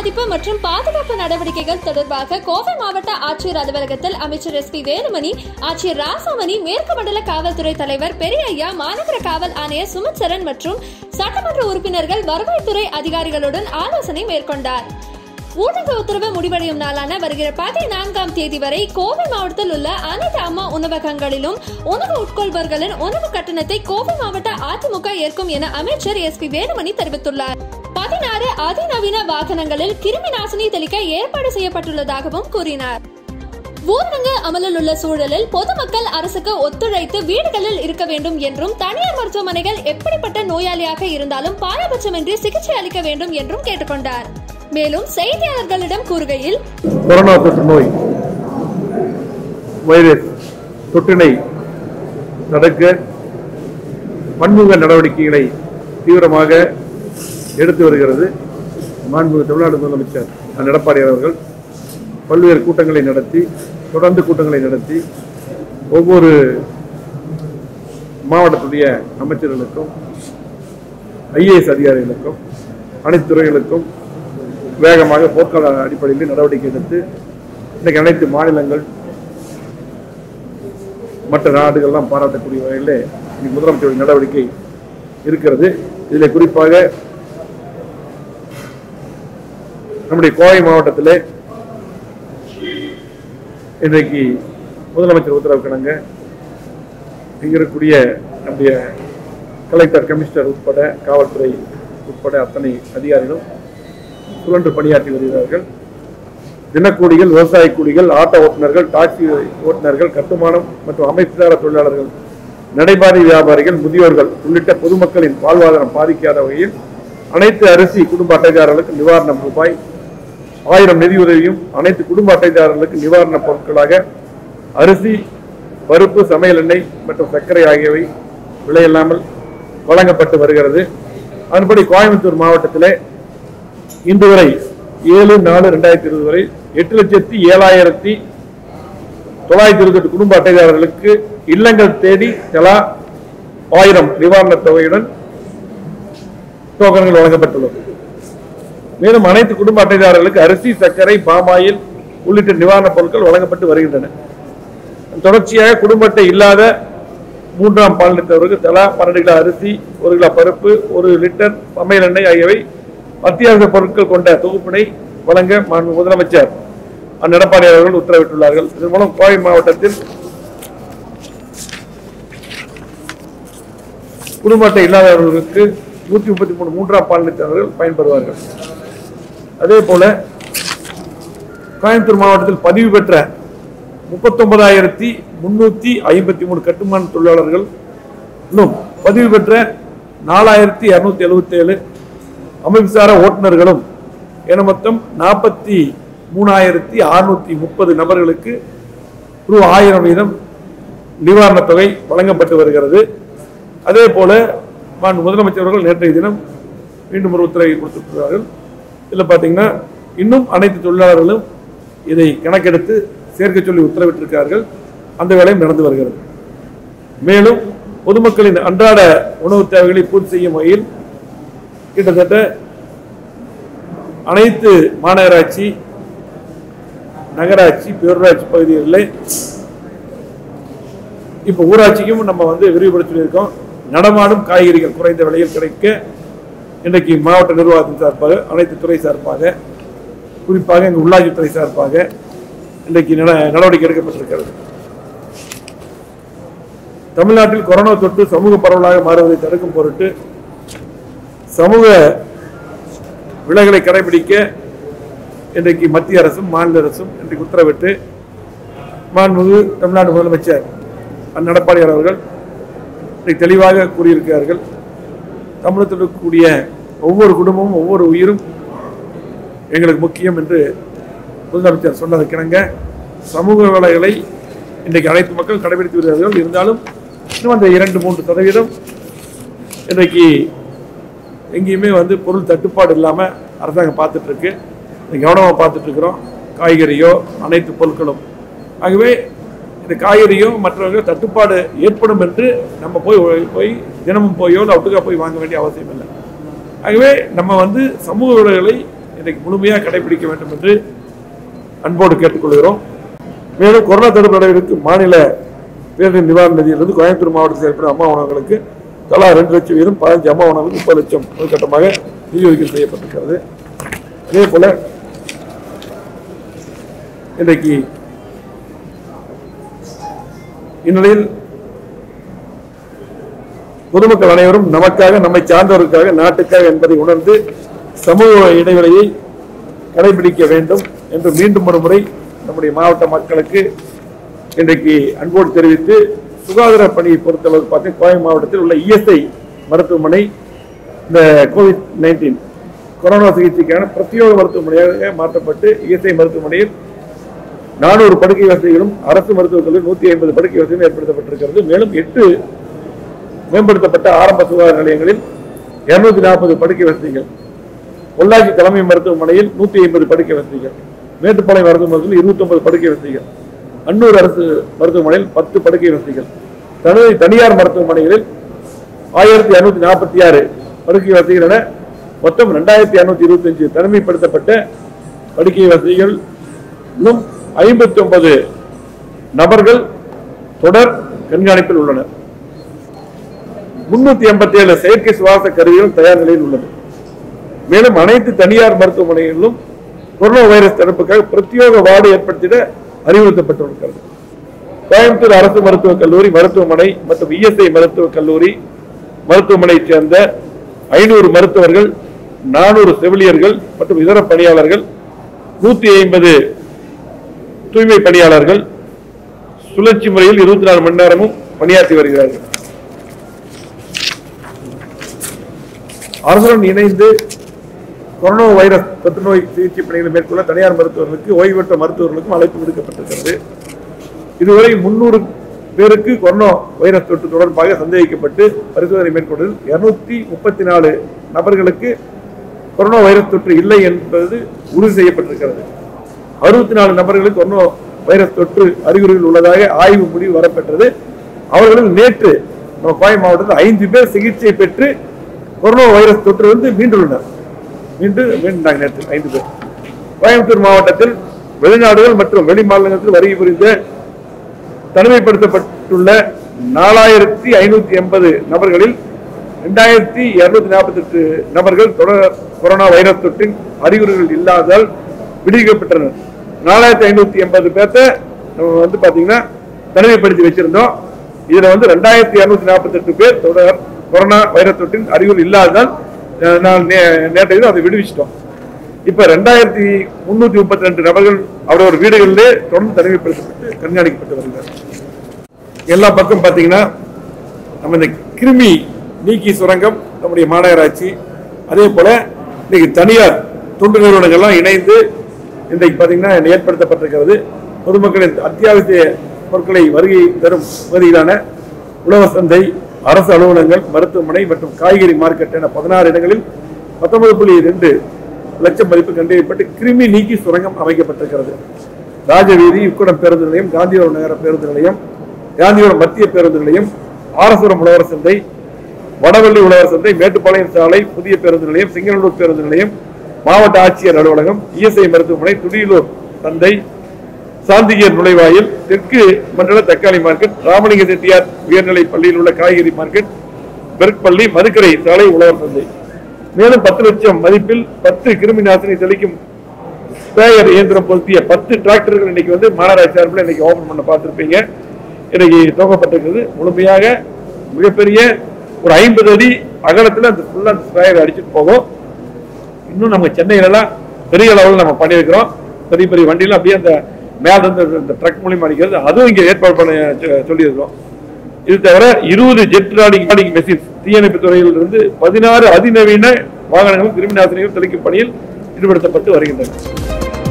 பாதிப்பு மற்றும் பாதுகாப்பு நடவடிக்கைகள் தொடர்பாக கோவை மாவட்ட ஆட்சியர் அலுவலகத்தில் அமைச்சர் எஸ் பி வேலுமணி ஆட்சியர் ராசாமணி மேற்கு மண்டல காவல்துறை தலைவர் பெரியய்யா மாநகர காவல் ஆணையர் சுமித்சரன் மற்றும் சட்டமன்ற உறுப்பினர்கள் வருவாய்த்துறை அதிகாரிகளுடன் ஆலோசனை மேற்கொண்டார் ஊரக உத்தரவு முடிவடையும் நாளான வருகிற பதினான்காம் தேதி வரை கோவை மாவட்டத்தில் உள்ள அனைத்து அம்மா உணவகங்களிலும் உணவு உட்கொள்பவர்களின் உணவு கட்டணத்தை கோவை மாவட்ட அதிமுக ஏற்கும் என அமைச்சர் எஸ் பி வேலுமணி தெரிவித்துள்ளார் பதினாறு அதிநவீன வாகனங்களில் கிருமி நாசினி தெளிக்க ஏற்பாடு செய்யப்பட்டுள்ளதாகவும் கூறினார் ஊரடங்கு அமலில் உள்ள சூழலில் பொதுமக்கள் அரசுக்கு ஒத்துழைத்து வீடுகளில் இருக்க வேண்டும் என்றும் தனியார் மருத்துவமனைகள் எப்படிப்பட்ட நோயாளியாக இருந்தாலும் பாரபட்சமின்றி சிகிச்சை அளிக்க வேண்டும் என்றும் கேட்டுக்கொண்டார் மேலும் செய்தியாளர்களிடம் கூறுகையில் கொரோனா தொற்று நோய் வைரஸ் தொற்றினை தடுக்க பன்முக நடவடிக்கைகளை தீவிரமாக எடுத்து வருகிறது மாண்புமிகு தமிழ்நாடு முதலமைச்சர் அண்ணன் எடப்பாடி அவர்கள் பல்வேறு கூட்டங்களை நடத்தி தொடர்ந்து கூட்டங்களை நடத்தி ஒவ்வொரு மாவட்டத்துடைய அமைச்சர்களுக்கும் ஐஏஎஸ் அதிகாரிகளுக்கும் அனைத்து துறைகளுக்கும் வேகமாக போர்க்கால அடிப்படையில் நடவடிக்கை எடுத்து இன்றைக்கு அனைத்து மாநிலங்கள் மற்ற நாடுகள்லாம் பாராட்டக்கூடிய வகையில் இன்னைக்கு முதலமைச்சருடைய நடவடிக்கை இருக்கிறது இதில் குறிப்பாக நம்முடைய கோவை மாவட்டத்தில் இன்றைக்கு முதலமைச்சர் உத்தரவு கிணங்க இங்க இருக்கக்கூடிய நம்முடைய கலெக்டர் கமிஷனர் உட்பட காவல்துறை உட்பட அத்தனை அதிகாரிகளும் சுழன்று பணியாற்றி வருகிறார்கள் தினக்கூலிகள் விவசாய கூலிகள் ஆட்டோ ஓட்டுநர்கள் டாக்ஸி ஓட்டுநர்கள் கட்டுமானம் மற்றும் அமைப்புசார தொழிலாளர்கள் நடைபாதை வியாபாரிகள் முதியோர்கள் உள்ளிட்ட பொதுமக்களின் வாழ்வாதாரம் பாதிக்காத வகையில் அனைத்து அரிசி குடும்ப அட்டைதாரர்களுக்கு நிவாரணம் ரூபாய் ஆயிரம் நிதியுதவியும் அனைத்து குடும்ப அட்டைதாரர்களுக்கு நிவாரணப் பொருட்களாக அரிசி பருப்பு சமையல் எண்ணெய் மற்றும் சர்க்கரை ஆகியவை விலையில்லாமல் வழங்கப்பட்டு வருகிறது அதன்படி கோயம்புத்தூர் மாவட்டத்திலே இன்று வரை ஏழு நாலு ரெண்டாயிரத்தி இருபது வரை எட்டு லட்சத்தி ஏழாயிரத்தி தொள்ளாயிரத்தி இருபத்தி எட்டு குடும்ப அட்டைதாரர்களுக்கு இல்லங்கள் தேடி தலா ஆயிரம் நிவாரணத் தொகையுடன் டோக்கன்கள் வழங்கப்பட்டுள்ளது மேலும் அனைத்து குடும்ப அட்டைதாரர்களுக்கு அரிசி சர்க்கரை பாமாயில் உள்ளிட்ட நிவாரணப் பொருட்கள் வழங்கப்பட்டு வருகின்றன தொடர்ச்சியாக குடும்ப அட்டை இல்லாத மூன்றாம் பாலினத்தவருக்கு தலா பன்னெண்டு கிலோ அரிசி ஒரு கிலோ பருப்பு ஒரு லிட்டர் சமையல் எண்ணெய் ஆகியவை அத்தியாவசிய பொருட்கள் கொண்ட தொகுப்பினை வழங்க மாண்பு முதலமைச்சர் அண்ணன் எடப்பாடி அவர்கள் உத்தரவிட்டுள்ளார்கள் இதன் மூலம் கோவை மாவட்டத்தில் குடும்ப அட்டை இல்லாதவர்களுக்கு நூற்றி முப்பத்தி மூணு மூன்றாம் பாலினத்தினர்கள் பயன்பெறுவார்கள் அதே போல கோயம்புத்தூர் மாவட்டத்தில் பதிவு பெற்ற முப்பத்தொன்பதாயிரத்தி முன்னூத்தி ஐம்பத்தி மூணு கட்டுமான தொழிலாளர்கள் இன்னும் பதிவு பெற்ற நாலாயிரத்தி இருநூத்தி எழுபத்தி ஏழு அமைப்புசார ஓட்டுநர்களும் என மொத்தம் நாற்பத்தி மூணாயிரத்தி அறுநூத்தி முப்பது நபர்களுக்கு ரூ ஆயிரம் வீதம் நிவாரணத் தொகை வழங்கப்பட்டு வருகிறது அதே போல மாண்பு முதலமைச்சர் அவர்கள் நேற்றைய தினம் மீண்டும் ஒரு உத்தரவை கொடுத்திருக்கிறார்கள் இதில் பார்த்தீங்கன்னா இன்னும் அனைத்து தொழிலாளர்களும் இதை கணக்கெடுத்து சேர்க்க சொல்லி உத்தரவிட்டிருக்கிறார்கள் அந்த வேலையும் நடந்து வருகிறது மேலும் பொதுமக்களின் அன்றாட உணவு தேவைகளை பூர்த்தி செய்யும் வகையில் கிட்டத்தட்ட அனைத்து மாநகராட்சி நகராட்சி பேரூராட்சி பகுதிகளில் இப்போ ஊராட்சிக்கும் நம்ம வந்து விரிவுபடுத்தியிருக்கோம் நடமாடும் காய்கறிகள் குறைந்த விலையில் கிடைக்க இன்றைக்கு மாவட்ட நிர்வாகத்தின் சார்பாக அனைத்து துறை சார்பாக குறிப்பாக எங்கள் உள்ளாட்சித்துறை சார்பாக இன்றைக்கு நட- நடவடிக்கை எடுக்கப்பட்டிருக்கிறது தமிழ்நாட்டில் கொரோனா தொற்று சமூக பரவலாக மாறுவதை தடுக்கும் பொருட்டு சமூக விலகலை கடைபிடிக்க இன்றைக்கு மத்திய அரசும் மாநில அரசும் இன்றைக்கு உத்தரவிட்டு மாண்புமிகு தமிழ்நாடு முதலமைச்சர் அண்ணன் எடப்பாடியார் அவர்கள் இன்றைக்கு தெளிவாக கூறியிருக்கிறார்கள் தமிழகத்தில் இருக்கக்கூடிய ஒவ்வொரு குடும்பமும் ஒவ்வொரு உயிரும் எங்களுக்கு முக்கியம் என்று முதலமைச்சர் சொன்னதற்கிணங்க சமூக வேலைகளை இன்றைக்கு அனைத்து மக்களும் கடைபிடித்து வருகிறார்கள் இருந்தாலும் இன்னும் அந்த இரண்டு மூன்று சதவீதம் இன்றைக்கு எங்கேயுமே வந்து பொருள் தட்டுப்பாடு இல்லாமல் அரசாங்கம் பார்த்துட்டு இருக்கு கவனமாக பார்த்துட்டு இருக்கிறோம் காய்கறியோ அனைத்து பொருட்களும் ஆகவே இந்த காய்கறியோ மற்றவங்க தட்டுப்பாடு ஏற்படும் என்று நம்ம போய் போய் தினமும் போயோ இல்லை ஒட்டுக்கா போய் வாங்க வேண்டிய அவசியம் இல்லை ஆகவே நம்ம வந்து சமூக விலைகளை இன்றைக்கு முழுமையாக கடைபிடிக்க வேண்டும் என்று அன்போடு கேட்டுக்கொள்கிறோம் மேலும் கொரோனா தடுப்பு நடவடிக்கைக்கு மாநில பேரிடர் நிவாரண நிதியிலிருந்து கோயம்புத்தூர் மாவட்டத்தில் ஏற்படும் அம்மா உணவங்களுக்கு தலா ரெண்டு லட்சம் வீதம் பதினஞ்சு அம்மா உணவுக்கு முப்பது லட்சம் முதற்கட்டமாக நிதி ஒதுக்கீடு செய்யப்பட்டிருக்கிறது அதே போல இன்றைக்கு இந்நிலையில் பொதுமக்கள் அனைவரும் நமக்காக நம்மை சார்ந்தவருக்காக நாட்டுக்காக என்பதை உணர்ந்து சமூக இடைவெளியை கடைபிடிக்க வேண்டும் என்று மீண்டும் ஒரு முறை நம்முடைய மாவட்ட மக்களுக்கு இன்றைக்கு அன்போடு தெரிவித்து சுகாதார பணியை பொறுத்தளவு பார்த்தீங்கன்னா கோயம் மாவட்டத்தில் உள்ள இஎஸ்ஐ மருத்துவமனை இந்த கோவிட் நைன்டீன் கொரோனா சிகிச்சைக்கான பிரத்யேக மருத்துவமனையாக மாற்றப்பட்டு இஎஸ்ஐ மருத்துவமனையில் நானூறு படுக்கை வசதிகளும் அரசு மருத்துவக் கல்லூரி நூத்தி ஐம்பது படுக்கை வசதியும் ஏற்படுத்தப்பட்டிருக்கிறது மேலும் எட்டு மேம்படுத்தப்பட்ட ஆரம்ப சுகாதார நிலையங்களில் இருநூத்தி நாற்பது படுக்கை வசதிகள் பொள்ளாச்சி தலைமை மருத்துவமனையில் நூத்தி ஐம்பது படுக்கை வசதிகள் மேட்டுப்பாளையம் மருத்துவமனையில் இருபத்தி ஒன்பது படுக்கை வசதிகள் அன்னூர் அரசு மருத்துவமனையில் பத்து படுக்கை வசதிகள் தனி தனியார் மருத்துவமனைகளில் ஆயிரத்தி இருநூத்தி நாற்பத்தி ஆறு படுக்கை வசதிகள் என மொத்தம் ரெண்டாயிரத்தி இருநூத்தி இருபத்தி அஞ்சு தனிமைப்படுத்தப்பட்ட படுக்கை வசதிகள் இன்னும் ஐம்பத்தி ஒன்பது நபர்கள் தொடர் கண்காணிப்பில் உள்ளனர் முன்னூத்தி எண்பத்தி ஏழு செயற்கை சுவாச கருவிகள் தயார் நிலையில் உள்ளது மேலும் அனைத்து தனியார் மருத்துவமனைகளிலும் கொரோனா வைரஸ் தடுப்புக்காக பிரத்யேக வார்டு ஏற்படுத்திட அறிவுறுத்தப்பட்டிருக்கிறது கோயம்புத்தூர் அரசு மருத்துவக் கல்லூரி மருத்துவமனை மற்றும் இஎஸ்ஐ மருத்துவக் கல்லூரி மருத்துவமனையைச் சேர்ந்த ஐநூறு மருத்துவர்கள் நானூறு செவிலியர்கள் மற்றும் இதர பணியாளர்கள் நூத்தி ஐம்பது தூய்மை பணியாளர்கள் சுழற்சி முறையில் இருபத்தி நாலு மணி நேரமும் பணியாற்றி வருகிறார்கள் அரசுடன் இணைந்து கொரோனா வைரஸ் தொற்று நோய் சிகிச்சை பணிகளை மேற்கொள்ள தனியார் மருத்துவர்களுக்கு ஓய்வு பெற்ற மருத்துவர்களுக்கும் அழைப்பு விடுக்கப்பட்டிருக்கிறது இதுவரை முன்னூறு பேருக்கு கொரோனா வைரஸ் தொற்று தொடர்பாக சந்தேகிக்கப்பட்டு பரிசோதனை மேற்கொண்டதில் இருநூத்தி முப்பத்தி நாலு நபர்களுக்கு கொரோனா வைரஸ் தொற்று இல்லை என்பது உறுதி செய்யப்பட்டிருக்கிறது அறுபத்தி நாலு நபர்களுக்கு கொரோனா வைரஸ் தொற்று அறிகுறிகள் உள்ளதாக ஆய்வு முடிவு வரப்பெற்றது அவர்களில் நேற்று நம்ம கோயம் மாவட்டத்தில் ஐந்து பேர் சிகிச்சை பெற்று கொரோனா வைரஸ் தொற்றிலிருந்து மீண்டுள்ளனர் மீண்டு மீண்டாங்க நேற்று ஐந்து பேர் கோயம்புத்தூர் மாவட்டத்தில் வெளிநாடுகள் மற்றும் வெளி மாநிலத்தில் வருகை புரிந்த தனிமைப்படுத்தப்பட்டுள்ள நாலாயிரத்தி ஐநூத்தி எண்பது நபர்களில் இரண்டாயிரத்தி இருநூத்தி நாற்பத்தி எட்டு நபர்கள் தொடர் கொரோனா வைரஸ் தொற்றின் அறிகுறிகள் இல்லாததால் விடுவிக்கப்பட்டனர் நாலாயிரத்தி ஐநூத்தி எண்பது பேர்த்த நம்ம வந்து பாத்தீங்கன்னா தனிமைப்படுத்தி வச்சிருந்தோம் இதுல வந்து ரெண்டாயிரத்தி இருநூத்தி நாற்பத்தி எட்டு பேர் தொடர் கொரோனா வைரஸ் தொற்றின் அறிகுறி இல்லாததால் அஹ், நான் நே- நேற்றைய தினம் அதை விடுவிச்சிட்டோம் இப்ப ரெண்டாயிரத்தி முன்னூத்தி முப்பத்தி ரெண்டு நபர்கள் அவரவர் வீடுகளிலே தொடர்ந்து தனிமைப்படுத்தப்பட்டு கண்காணிக்கப்பட்டு வருகிறார் எல்லா பக்கம் பாத்தீங்கன்னா நம்ம இந்த கிருமி நீக்கி சுரங்கம் நம்முடைய மாநகராட்சி அதே போல இன்னைக்கு தனியார் தொண்டு நிறுவனங்கள்லாம் இணைந்து இன்றைக்கு பாத்தீங்கன்னா ஏற்படுத்தப்பட்டிருக்கிறது பொதுமக்களின் அத்தியாவசிய பொருட்களை வருகை தரும் பகுதியிலான உழவர் சந்தை அரசு அலுவலகங்கள் மருத்துவமனை மற்றும் காய்கறி மார்க்கெட் என பதினாறு இடங்களில் பத்தொன்பது புள்ளி ரெண்டு லட்சம் மதிப்பு கண்டறியப்பட்டு கிருமி நீக்கி சுரங்கம் அமைக்கப்பட்டிருக்கிறது ராஜவீதி உக்குடம் பேருந்து நிலையம் காந்திபுரம் நகர பேருந்து நிலையம் காந்திபுரம் மத்திய பேருந்து நிலையம் ஆரசுரம் உழவர் சந்தை வடவள்ளி உழவர் சந்தை மேட்டுப்பாளையம் சாலை புதிய பேருந்து நிலையம் சிங்கநல்லூர் பேருந்து நிலையம் மாவட்ட ஆட்சியர் அலுவலகம் இஎஸ்ஐ மருத்துவமனை துடியலூர் சந்தை சாந்திகியர் நுழைவாயில் தெற்கு மண்டல தக்காளி மார்க்கெட் ராமலிங்க செட்டியார் உயர்நிலை பள்ளியில் உள்ள காய்கறி மார்க்கெட் பெருக்பள்ளி மதுக்கரை சாலை உழவர் சந்தை மேலும் பத்து லட்சம் மதிப்பில் பத்து கிருமி நாசினி தெளிக்கும் ஸ்ப்ரேயர் இயந்திரம் பொருத்திய பத்து டிராக்டர்கள் இன்னைக்கு வந்து மாநகராட்சி சார்பில் இன்னைக்கு ஓபன் பண்ண பார்த்திருப்பீங்க இன்னைக்கு துவக்கப்பட்டிருக்கிறது முழுமையாக மிகப்பெரிய ஒரு ஐம்பது அடி அகலத்துல அந்த ஃபுல்லா அந்த ஸ்ப்ரேயர் அடிச்சுட்டு போகும் இன்னும் நம்ம சென்னையிலலாம் பெரிய அளவில் நம்ம பண்ணியிருக்கிறோம் பெரிய பெரிய வண்டியில அப்படியே அந்த மேல இருந்து இந்த ட்ரக் மூலியமா அடிக்கிறது அதுவும் இங்க ஏற்பாடு பண்ண சொ- சொல்லியிருக்கிறோம் இது தவிர இருபது ஜெட் ராடிங் ராடிங் மெஷின்ஸ் தீயணைப்பு துறையில் இருந்து பதினாறு அதிநவீன வாகனங்களும் கிருமி நாசினிகள் தெளிக்கும் பணியில் ஈடுபடுத்தப்பட்டு வருகின்றன